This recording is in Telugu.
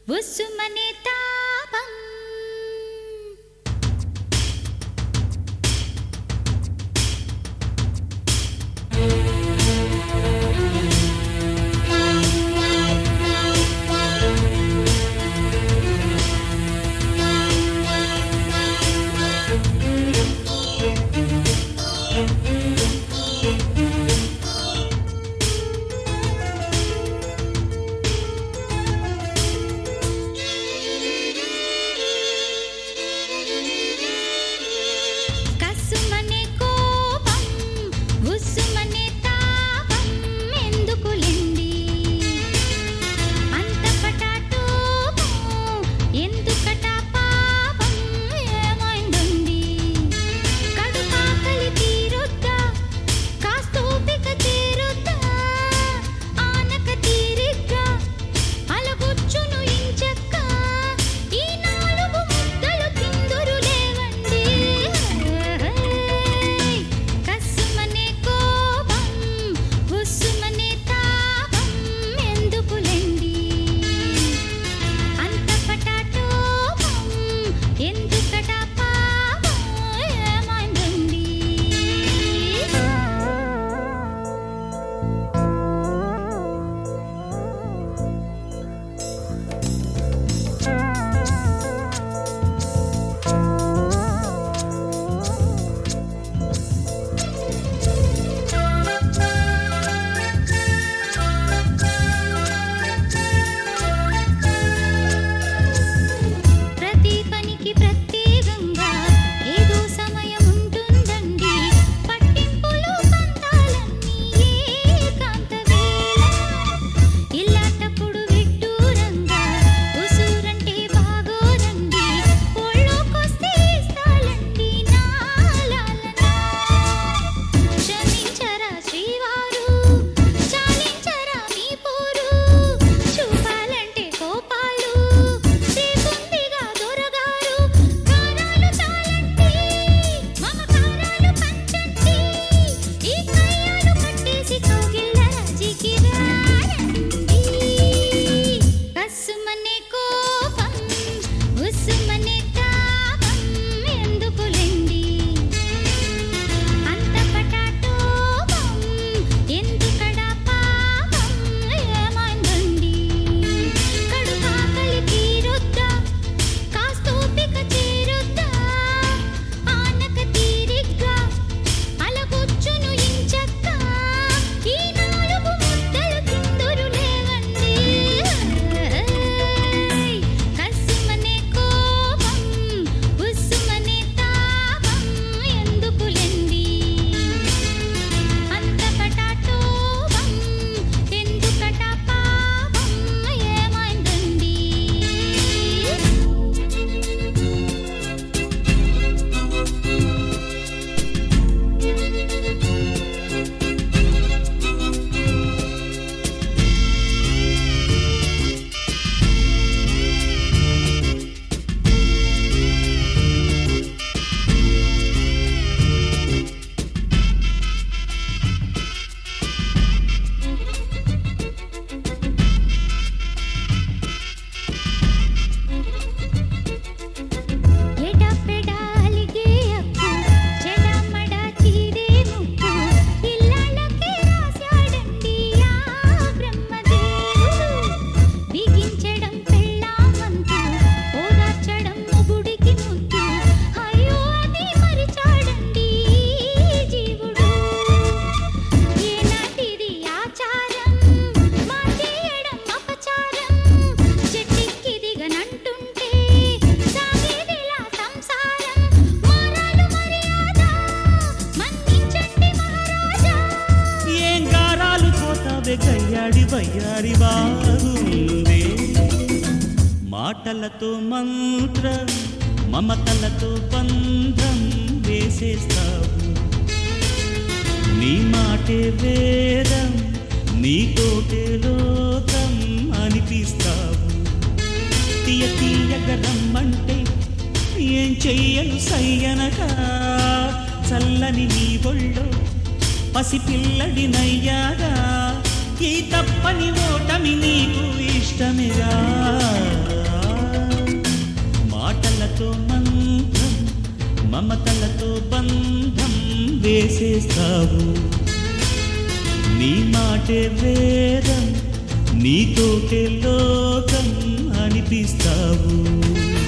ఉస్సుమనే తాపం కస్సుమనే కోపం ఉస్సుమనే తాపం ఎందుకులెండి అంత పటాటోపం ఎందుకట పాపం ఏమైందండి కడుపాకలి తీరుద్దా కాస్తోపిక తీరుద్దా ఆనక తీరిగ్గా అలగుచ్చును ఇంచక్క ఈ నాలుగు ముద్దలు తిందురు లేవండి కస్సుమనే కోపం ఉస్సుమనే తాపం ఎందుకులెండి అంత పటాటోపం ఎందుకట పాపం ఏమైందండి ప్రతి పనికి ప్రత్యేకంగా ఏదో సమయం ఉంటుందండి పట్టింపులు పంతాలన్నీ ఏకాంత వేళ ఇల్లాటప్పుడు విడ్డూరంగా ఉసూరంటే బాగోరండి ఒళ్ళోకొస్తే ఇస్తాలండి నాలాలనా క్షమించరా శ్రీవారు చాలించరా మీ పోరు చూపాలంటే కోపాలు సేకుందిగా దొరగారు కారాలు చాలండి మమకారాలు పంచండి ఈ కయ్యాలు కట్టేసి కౌగిళ్ళ రాజీకి రారండి కస్సుమనే కోపం ఉస్సుమనే తాపం ఎందుకులెండి అంత పటాటోపం ఎందుకడా పాపం ఏమైందండి కడుపాకలి తీరుద్దా కాస్తోపిక తీరుద్దా ఆనక తీరిగ్గా అలగొచ్చును ఇంచక్క ఈ నాలుగు ముద్దలు తిందురు లేవండి కస్సుమనే కోపం ఉస్సుమనే తాపం ఎందుకులెండి అంత పటాటోపం ఎందుకట పాపం ఏమైందండి ఎడపెడాలిగే అక్కు చెడమడ చీడే ముక్కు ఇల్లాలకే రాశాడండి ఆ బ్రహ్మదేవుడు బిగించడం పెళ్ళామంతు ఓదార్చడం మొగుడికి ముద్దు అయ్యో అది మరిచాడండి ఈ జీవుడు ఏనాటిది ఆచారం మార్చేయడం అపచారం చెట్టికి దిగనంటుంటే సాగేదిలా సంసారం మారాలు మర్యాద మన్నించండి మహారాజా ఏం గారాలు పోతావే గయ్యాడి వయ్యారి బాగుందే మాటలతో మంత్రం మమతలతో బంధం వేసేస్తావు నీ మాటే వేదం నీతోటే లోకం అనిపిస్తావు తీయ తీయగ రమ్మంటే ఏం చెయ్యను సయ్యనగా చల్లని నీ ఒళ్ళో పసిపిల్లడి నయ్యాగా ఈ తప్పని ఓటమి నీకు ఇష్టమిగా మాటలతో మంత్రం మమతలతో బంధం వేసేస్తావు నీ మాటే వేదం నీతోటే లోకం అనిపిస్తావు